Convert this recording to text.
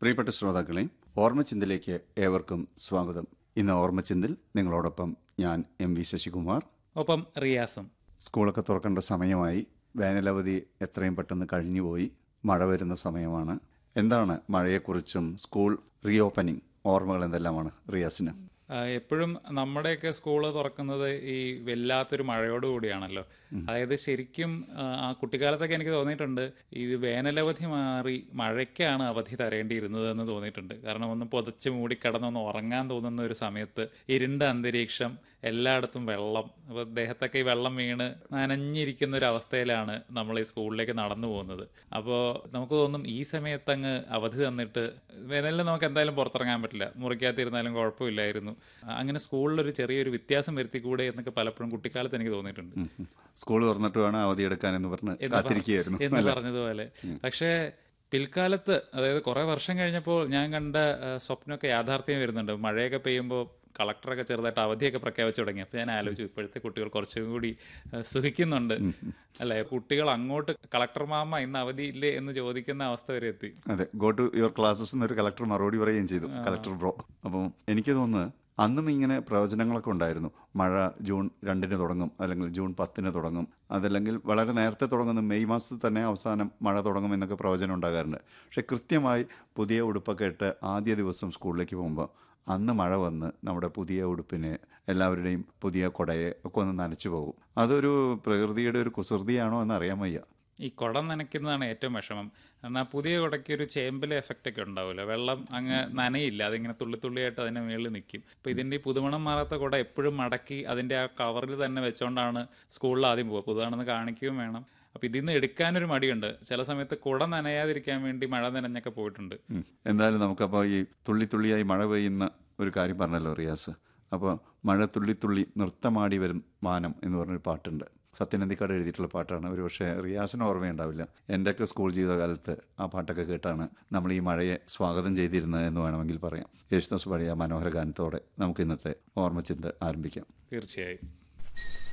പ്രിയപ്പെട്ട ശ്രോതാക്കളെ ഓർമ്മച്ചിന്തിലേക്ക് ഏവർക്കും സ്വാഗതം ഇന്ന് ഓർമ്മച്ചിന്തിൽ നിങ്ങളോടൊപ്പം ഞാൻ എം വി ശശികുമാർ ഒപ്പം റിയാസും സ്കൂളൊക്കെ തുറക്കേണ്ട സമയമായി വേനലവധി എത്രയും പെട്ടെന്ന് കഴിഞ്ഞുപോയി മഴ വരുന്ന സമയമാണ് എന്താണ് മഴയെക്കുറിച്ചും സ്കൂൾ റീ ഓപ്പനിങ് ഓർമ്മകൾ എന്തെല്ലാമാണ് റിയാസിന് ആ, എപ്പോഴും നമ്മുടെയൊക്കെ സ്കൂള് തുറക്കുന്നത് ഈ വല്ലാത്തൊരു മഴയോട് കൂടിയാണല്ലോ അതായത് ശരിക്കും ആ, ആ കുട്ടിക്കാലത്തൊക്കെ എനിക്ക് തോന്നിയിട്ടുണ്ട് ഇത് വേനലവധി മാറി മഴയ്ക്കാണ് അവധി തരേണ്ടിയിരുന്നത് എന്ന് തോന്നിയിട്ടുണ്ട് കാരണം ഒന്ന് പുതച്ച് മൂടി കിടന്നൊന്ന് ഉറങ്ങാൻ തോന്നുന്ന ഒരു സമയത്ത് ഇരുണ്ട അന്തരീക്ഷം എല്ലായിടത്തും വെള്ളം അപ്പോൾ ദേഹത്തൊക്കെ ഈ വെള്ളം വീണ് നനഞ്ഞിരിക്കുന്ന ഒരു അവസ്ഥയിലാണ് നമ്മൾ ഈ സ്കൂളിലേക്ക് നടന്നു പോകുന്നത് അപ്പോൾ നമുക്ക് തോന്നും ഈ സമയത്ത് അങ്ങ് അവധി തന്നിട്ട് വേനലിൽ നമുക്ക് എന്തായാലും പുറത്തിറങ്ങാൻ പറ്റില്ല മുറിക്കകത്തിരുന്നാലും കുഴപ്പമില്ലായിരുന്നു അങ്ങനെ സ്കൂളിലൊരു ചെറിയൊരു വ്യത്യാസം വരുത്തിക്കൂടെ എന്നൊക്കെ പലപ്പോഴും കുട്ടിക്കാലത്ത് എനിക്ക് തോന്നിയിട്ടുണ്ട് സ്കൂൾ തുറന്നിട്ട് വേണം അവധി എടുക്കാനെന്ന് പറഞ്ഞ് എന്ന് പറ- കാത്തിരിക്കുകയായിരുന്നു എന്ന് പറഞ്ഞതുപോലെ പക്ഷേ പിൽക്കാലത്ത് അതായത് കുറെ വർഷം കഴിഞ്ഞപ്പോൾ ഞാൻ കണ്ട ആ, സ്വപ്നമൊക്കെ യാഥാർത്ഥ്യം വരുന്നുണ്ട് മഴയൊക്കെ പെയ്യുമ്പോൾ കളക്ടറൊക്കെ ചെറുതായിട്ട് അവധിയൊക്കെ പ്രഖ്യാപിച്ചു തുടങ്ങി അപ്പോൾ ഞാൻ ആലോചിച്ചു ഇപ്പോഴത്തെ കുട്ടികൾ കുറച്ചും കൂടി ആ, സുഖിക്കുന്നുണ്ട് അല്ലെ കുട്ടികൾ അങ്ങോട്ട് കളക്ടർ മാമ ഇന്ന് അവധിയില്ലേ എന്ന് ചോദിക്കുന്ന അവസ്ഥ വരെ എത്തി അതെ ഗോ ടു യുവർ ക്ലാസ്സസ് എന്നൊരു കളക്ടർ മറുപടി പറയുകയും ചെയ്തു കളക്ടർ ബ്രോ അപ്പം എനിക്ക് തോന്നുന്നു അന്നും ഇങ്ങനെ പ്രവചനങ്ങളൊക്കെ ഉണ്ടായിരുന്നു മഴ ജൂൺ രണ്ടിന് തുടങ്ങും അല്ലെങ്കിൽ ജൂൺ പത്തിന് തുടങ്ങും അതല്ലെങ്കിൽ വളരെ നേരത്തെ തുടങ്ങുന്ന മെയ് മാസത്തിൽ തന്നെ അവസാനം മഴ തുടങ്ങും എന്നൊക്കെ പ്രവചനം ഉണ്ടാകാറുണ്ട് പക്ഷെ കൃത്യമായി പുതിയ ഉടുപ്പൊക്കെ ഇട്ട് ആദ്യ ദിവസം സ്കൂളിലേക്ക് പോകുമ്പോൾ അന്ന് മഴ വന്ന് നമ്മുടെ പുതിയ ഉടുപ്പിന് എല്ലാവരുടെയും പുതിയ കുടയെ ഒക്കെ ഒന്ന് നനച്ചു പോകും അതൊരു പ്രകൃതിയുടെ ഒരു കുസൃതിയാണോ എന്ന് അറിയാൻ വയ്യ ഈ കുടം നനയ്ക്കുന്നതാണ് ഏറ്റവും വിഷമം കാരണം ആ പുതിയ കുടയ്ക്ക് ഒരു ചേമ്പിലെ എഫക്റ്റ് ഒക്കെ ഉണ്ടാവില്ല വെള്ളം അങ്ങ് നനയില്ല അതിങ്ങനെ തുള്ളി തുള്ളിയായിട്ട് അതിന്റെ മുകളിൽ നിൽക്കും അപ്പോൾ ഇതിന്റെ ഈ പുതുമണം മാറാത്ത കുട എപ്പോഴും മടക്കി അതിന്റെ ആ കവറിൽ തന്നെ വെച്ചോണ്ടാണ് സ്കൂളിൽ ആദ്യം പോവുക പുതുതാണെന്ന് കാണിക്കുകയും വേണം അപ്പോൾ ഇതിൽ നിന്ന് എടുക്കാനൊരു മടിയുണ്ട് ചില സമയത്ത് കുട നനയാതിരിക്കാൻ വേണ്ടി മഴ നനഞ്ഞൊക്കെ പോയിട്ടുണ്ട് ഉം. എന്തായാലും നമുക്കപ്പോൾ ഈ തുള്ളി തുള്ളിയായി മഴ പെയ്യുന്ന ഒരു കാര്യം പറഞ്ഞല്ലോ റിയാസ് അപ്പോൾ മഴ തുള്ളി തുള്ളി നൃത്തമാടി വരും മാനം എന്ന് പറഞ്ഞൊരു പാട്ടുണ്ട് സത്യനന്ദിക്കാട് എഴുതിയിട്ടുള്ള പാട്ടാണ് ഒരു പക്ഷേ റിയാസിന് ഓർമ്മയുണ്ടാവില്ല എൻ്റെയൊക്കെ സ്കൂൾ ജീവിതകാലത്ത് ആ പാട്ടൊക്കെ കേട്ടാണ് നമ്മൾ ഈ മഴയെ സ്വാഗതം ചെയ്തിരുന്നത് എന്ന് വേണമെങ്കിൽ പറയാം യേശുദാസ് പാടിയ മനോഹര ഗാനത്തോടെ നമുക്ക് ഇന്നത്തെ ഓർമ്മച്ചിന്ത ആരംഭിക്കാം തീർച്ചയായും